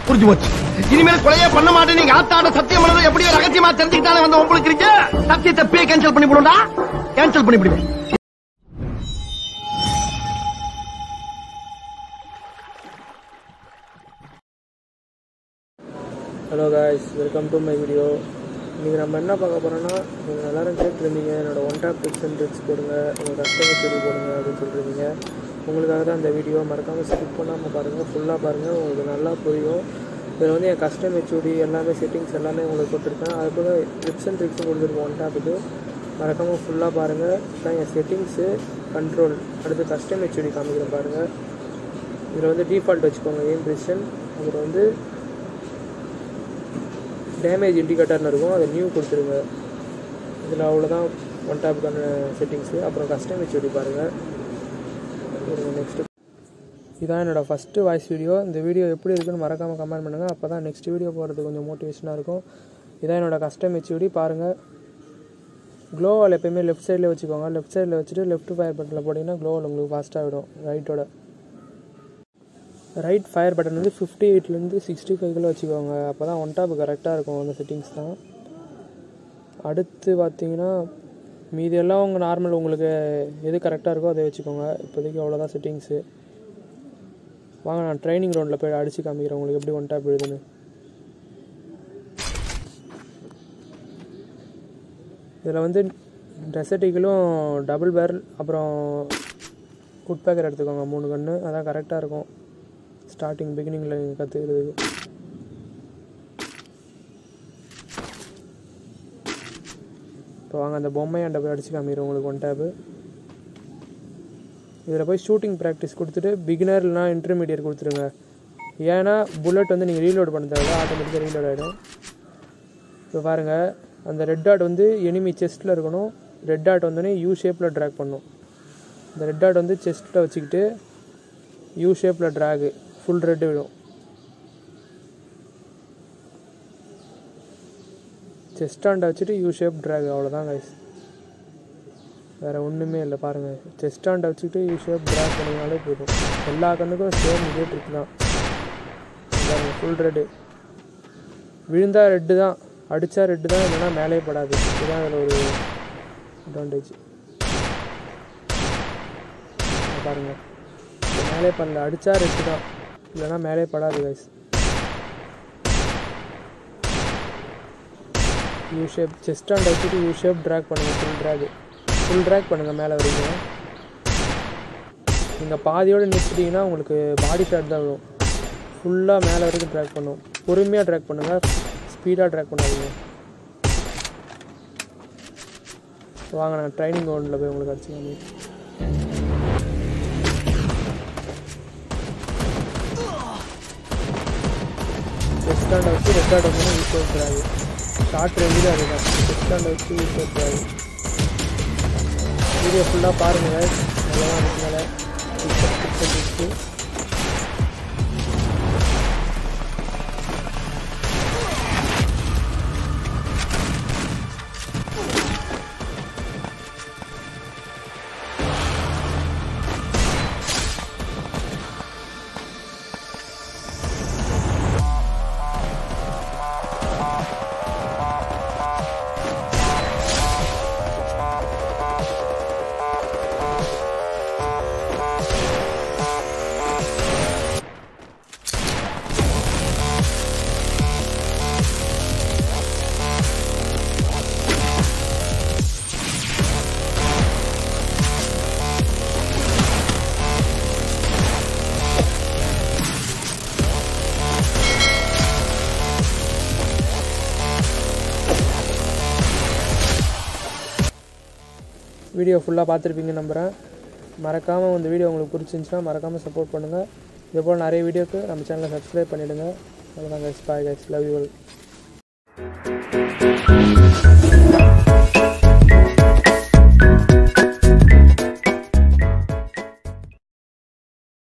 புரிஞ்சு போச்சு இனிமேல் கொலையே பண்ண மாட்டேன் நீங்க ஆத்தாட சத்தியம் பண்ணது எப்படியோ ரகசியமா தெரிஞ்சுக்கிட்டாலே வந்து உங்களுக்கு இருக்கு சத்தியத்தை பே கேன்சல் பண்ணி போடுடா கேன்சல் பண்ணி விடுவேன் hello guys welcome to my video இன்றைக்கி நம்ம என்ன பார்க்க போகிறோன்னா நீங்கள் எல்லோரும் கேட்டிருந்தீங்க என்னோட one tap tips and tricks போடுங்க உங்கள் கஸ்டமர் சொல்லி போடுங்க அப்படின்னு சொல்லிருந்தீங்க உங்களுக்காக தான் இந்த வீடியோ மறக்காமல் ஸ்கிப் பண்ணாமல் பாருங்கள் ஃபுல்லாக பாருங்கள் உங்களுக்கு நல்லா புரியும் இதில் வந்து என் கஸ்டம் ஹெச்ஓடி எல்லாமே செட்டிங்ஸ் எல்லாமே உங்களுக்கு கொடுத்துருக்கேன் அது போக டிப்ஸ் அண்ட் ட்ரிக்ஸும் கொடுத்துருக்கோம் ஒன் டாப்புக்கு மறக்காமல் ஃபுல்லாக பாருங்கள் தான் என் செட்டிங்ஸு கண்ட்ரோல் அடுத்து கஸ்டம் ஹெச்ஓடி காமிக்கிறேன் பாருங்கள் இதில் வந்து டிஃபால்ட் வச்சுக்கோங்க ஏம் பிரிஷன் அப்புறம் வந்து டேமேஜ் இண்டிகேட்டர்னு இருக்கும் அதை நியூ கொடுத்துருங்க இதில் அவ்வளோதான் ஒன் டாப்புக்கான செட்டிங்ஸு அப்புறம் கஸ்டம் வச்சு பாருங்கள் நெக்ஸ்ட்டு இதான் என்னோடய ஃபஸ்ட்டு வாய்ஸ் வீடியோ இந்த வீடியோ எப்படி இருக்குன்னு மறக்காமல் கமெண்ட் பண்ணுங்கள் அப்போ தான் நெக்ஸ்ட் வீடியோ போகிறது கொஞ்சம் மோட்டிவேஷனாக இருக்கும் இதான் என்னோடய கஸ்டம் ஹெச்யூடி பாருங்கள் க்ளோவால் எப்பயுமே லெஃப்ட் சைடில் வச்சுக்கோங்க லெஃப்ட் சைடில் வச்சுட்டு லெஃப்ட் ஃபயர் பட்டனில் போட்டிங்கன்னா க்ளோவால் உங்களுக்கு ஃபாஸ்ட்டாக விடும் ரைட்டோட ரைட் ஃபயர் பட்டன் வந்து ஃபிஃப்டி எயிட்லேருந்து சிக்ஸ்டி ஃபைவ்க்குள்ளே வச்சுக்கோங்க அப்போ தான் ஒன் டாப் கரெக்டாக இருக்கும் அந்த செட்டிங்ஸ் தான் அடுத்து பார்த்தீங்கன்னா மீதி எல்லாம் உங்கள் நார்மல் உங்களுக்கு எது கரெக்டாக இருக்கோ அதை வச்சுக்கோங்க இப்போதைக்கு அவ்வளோதான் செட்டிங்ஸு வாங்க நான் ட்ரைனிங் ரவுண்டில் போய் அடித்து காமிக்கிறேன் உங்களுக்கு எப்படி ஒன் டாப் எழுதுன்னு இதில் வந்து டெசர்ட்டிகளும் டபுள் பேரல் அப்புறம் குட் பேக்கர் எடுத்துக்கோங்க மூணு கன்று அதான் கரெக்டாக இருக்கும் ஸ்டார்டிங் பிகினிங்கில் நீங்கள் கற்றுக்கிறதுக்கு இப்போ வாங்க அந்த பொம்மையாண்ட போய் அடிச்சு காமிக்கிறோம் உங்களுக்கு ஒன் டேப்பு இதில் போய் ஷூட்டிங் ப்ராக்டிஸ் கொடுத்துட்டு பிகினர் இல்லைனா இன்டர்மீடியட் கொடுத்துருங்க ஏன்னா புல்லட் வந்து நீங்கள் ரீலோட் பண்ண தேவை ஆட்டோமேட்டிக்காக ரீலோட் ஆகிடும் இப்போ பாருங்கள் அந்த ரெட் டாட் வந்து எனிமி செஸ்ட்டில் இருக்கணும் ரெட் டாட் வந்தோடனே யூ ஷேப்பில் ட்ராக் பண்ணும் இந்த ரெட் டாட் வந்து செஸ்ட்டில் வச்சுக்கிட்டு யூ ஷேப்பில் ட்ராகு ஃபுல் ரெட் விடும் செஸ்டாண்டை வச்சுட்டு யூ ஷேப் ட்ராக் அவ்வளோதான் கைஸ் வேறு ஒன்றுமே இல்லை பாருங்கள் செஸ்டாண்டை வச்சுக்கிட்டு யூ ஷேப் ட்ராக் பண்ணிங்கனாலே போதும் எல்லா கண்ணுக்கும் சேம் இதே ட்ரிக் தான் பாருங்கள் ஃபுல் ரெட்டு விழுந்தா ரெட்டு தான் அடித்தா ரெட்டு தான் இல்லைன்னா மேலே படாது இதுதான் அதில் ஒரு அட்வான்டேஜ் பாருங்கள் மேலே பண்ணல அடித்தா ரெட்டு தான் இல்லைனா மேலே படாது guys U shape chest and வச்சுட்டு யூ ஷேப் ட்ராக் பண்ணுங்கள் ஃபுல் ட்ராக் ஃபுல் ட்ராக் பண்ணுங்கள் மேலே வரைக்கும் நீங்கள் பாதியோடு நிறுத்திட்டீங்கன்னா உங்களுக்கு பாடி ஷாட் தான் விடும் ஃபுல்லாக மேலே வரைக்கும் ட்ராக் பண்ணும் பொறுமையாக ட்ராக் பண்ணுங்கள் ஸ்பீடாக ட்ராக் பண்ணாதீங்க வாங்க நான் ட்ரைனிங் கிரவுண்டில் போய் உங்களுக்கு அடிச்சுக்காமி ஸ்டாண்டை வச்சு ரெட் டாட் வந்து யூஸ் பண்ணுறாரு ஷார்ட் ரேஞ்சில் அதுதான் ஸ்டாண்டை வச்சு யூஸ் பண்ணுறாரு வீடியோ ஃபுல்லாக பாருங்கள் நல்லா அதுக்கு மேலே வீடியோ ஃபுல்லாக பார்த்துருப்பீங்க நம்புகிறேன் மறக்காமல் இந்த வீடியோ உங்களுக்கு பிடிச்சிருந்துச்சுன்னா மறக்காமல் சப்போர்ட் பண்ணுங்கள் இதே போல் நிறைய வீடியோக்கு நம்ம சேனலை சப்ஸ்கிரைப் பண்ணிவிடுங்க அவ்வளோதான் guys bye guys love you